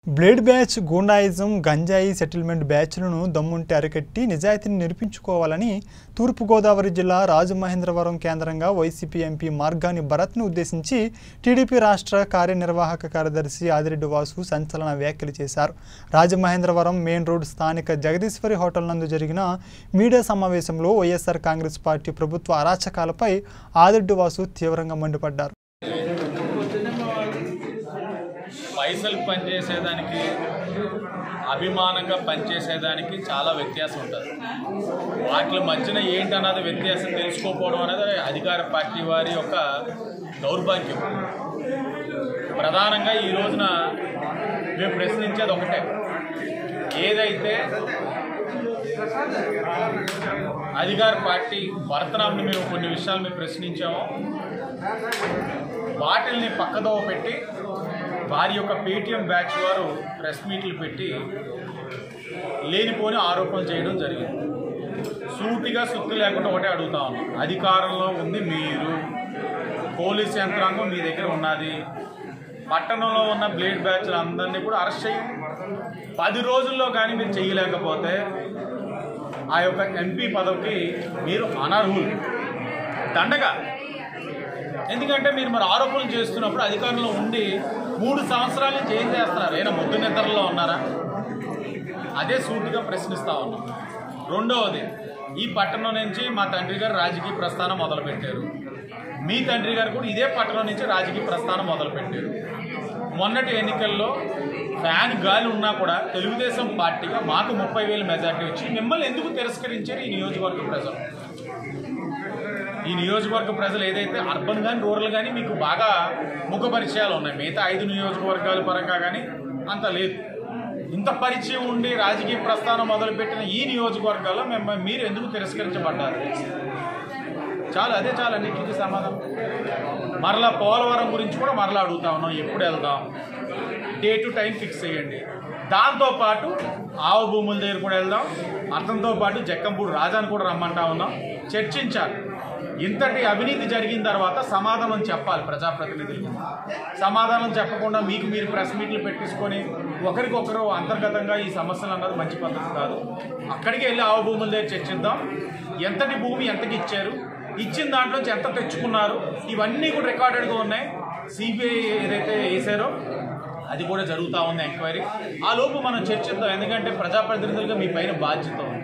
blade batch goondaism గంజాయి settlement బ్యాచ్లను దమ్ముంటే అరికట్టి నిజాయితీని నిరూపించుకోవాలని తూర్పుగోదావరి జిల్లా రాజమహేంద్రవరం కేంద్రంగా వైసీపీ ఎంపీ మార్గాని భరత్ను ఉద్దేశించి టీడీపీ రాష్ట్ర కార్యనిర్వాహక కార్యదర్శి ఆదిరెడ్డి వాసు సంచలన వ్యాఖ్యలు చేశారు రాజమహేంద్రవరం మెయిన్ రోడ్ స్థానిక జగదీశ్వరి హోటల్ నందు జరిగిన మీడియా సమావేశంలో వైఎస్ఆర్ కాంగ్రెస్ పార్టీ ప్రభుత్వ అరాచకాలపై ఆదిరెడ్డి వాసు తీవ్రంగా మండిపడ్డారు పైసలు పనిచేసేదానికి అభిమానంగా పనిచేసేదానికి చాలా వ్యత్యాసం ఉంటుంది వాటి మధ్యన ఏంటన్నది వ్యత్యాసం తెలుసుకోకపోవడం అనేది అధికార పార్టీ వారి యొక్క దౌర్భాగ్యం ప్రధానంగా ఈ రోజున మేము ప్రశ్నించేది ఒకటే ఏదైతే అధికార పార్టీ భరతనాంని మేము కొన్ని విషయాలు మేము ప్రశ్నించామో వాటిల్ని పక్కదోవ పెట్టి వారి యొక్క పేటీఎం బ్యాచ్ వారు ప్రెస్ మీట్లు పెట్టి లేనిపోని ఆరోపణలు చేయడం జరిగింది సూటిగా సుత్తి లేకుండా ఒకటే అడుగుతా ఉన్నాం అధికారంలో ఉంది మీరు పోలీస్ యంత్రాంగం మీ దగ్గర ఉన్నది పట్టణంలో ఉన్న బ్లేడ్ బ్యాచ్లు అందరినీ కూడా అరెస్ట్ చేయండి పది రోజుల్లో కానీ మీరు చేయలేకపోతే ఆ యొక్క ఎంపీ పదవికి మీరు అనర్హులు దండగా ఎందుకంటే మీరు మరి ఆరోపణలు చేస్తున్నప్పుడు అధికారంలో ఉండి మూడు సంవత్సరాల నుంచి ఏం చేస్తున్నారు ఏమైనా ముద్దు నిద్రలో ఉన్నారా అదే సూటిగా ప్రశ్నిస్తా ఉన్నాం రెండవది ఈ పట్టణం నుంచి మా తండ్రి గారు రాజకీయ ప్రస్థానం మొదలుపెట్టారు మీ తండ్రి గారు కూడా ఇదే పట్టణం నుంచి రాజకీయ ప్రస్థానం మొదలుపెట్టారు మొన్నటి ఎన్నికల్లో ఫ్యాన్ గాలి ఉన్నా కూడా తెలుగుదేశం పార్టీగా మాకు ముప్పై వేల మెజార్టీ వచ్చి మిమ్మల్ని ఎందుకు తిరస్కరించారు ఈ నియోజకవర్గ ప్రజలు ఈ నియోజకవర్గ ప్రజలు ఏదైతే అర్బన్ కానీ రూరల్ కానీ మీకు బాగా ముఖ పరిచయాలు ఉన్నాయి మిగతా ఐదు నియోజకవర్గాల పరంగా కానీ అంత లేదు ఇంత పరిచయం ఉండి రాజకీయ ప్రస్థానం మొదలుపెట్టిన ఈ నియోజకవర్గాల్లో మేము మీరు ఎందుకు తిరస్కరించబడ్డారు చాలు అదే చాలు అన్నింటికి సమాధానం మరలా పోలవరం గురించి కూడా మరలా అడుగుతా ఉన్నాం ఎప్పుడు వెళ్దాం డే టు టైం ఫిక్స్ చేయండి దాంతోపాటు ఆవ భూముల దగ్గర కూడా వెళ్దాం అతనితో పాటు జక్కంపూడి రాజాని కూడా రమ్మంటా ఉన్నాం చర్చించాలి ఇంతటి అవినీతి జరిగిన తర్వాత సమాధానం చెప్పాలి ప్రజాప్రతినిధులు సమాధానం చెప్పకుండా మీకు మీరు ప్రెస్ మీట్లు పెట్టించుకొని ఒకరికొకరు అంతర్గతంగా ఈ సమస్యలు అన్నది మంచి పద్ధతి కాదు అక్కడికి వెళ్ళి ఆవ భూముల దగ్గర చర్చిద్దాం ఎంతటి భూమి ఎంతకి ఇచ్చారు ఇచ్చిన దాంట్లోంచి ఎంత తెచ్చుకున్నారు ఇవన్నీ కూడా రికార్డెడ్గా ఉన్నాయి సిబిఐ ఏదైతే వేసారో అది కూడా జరుగుతూ ఉంది ఎంక్వైరీ ఆ లోపు మనం చర్చిద్దాం ఎందుకంటే ప్రజాప్రతినిధులుగా మీ పైన బాధ్యత ఉంది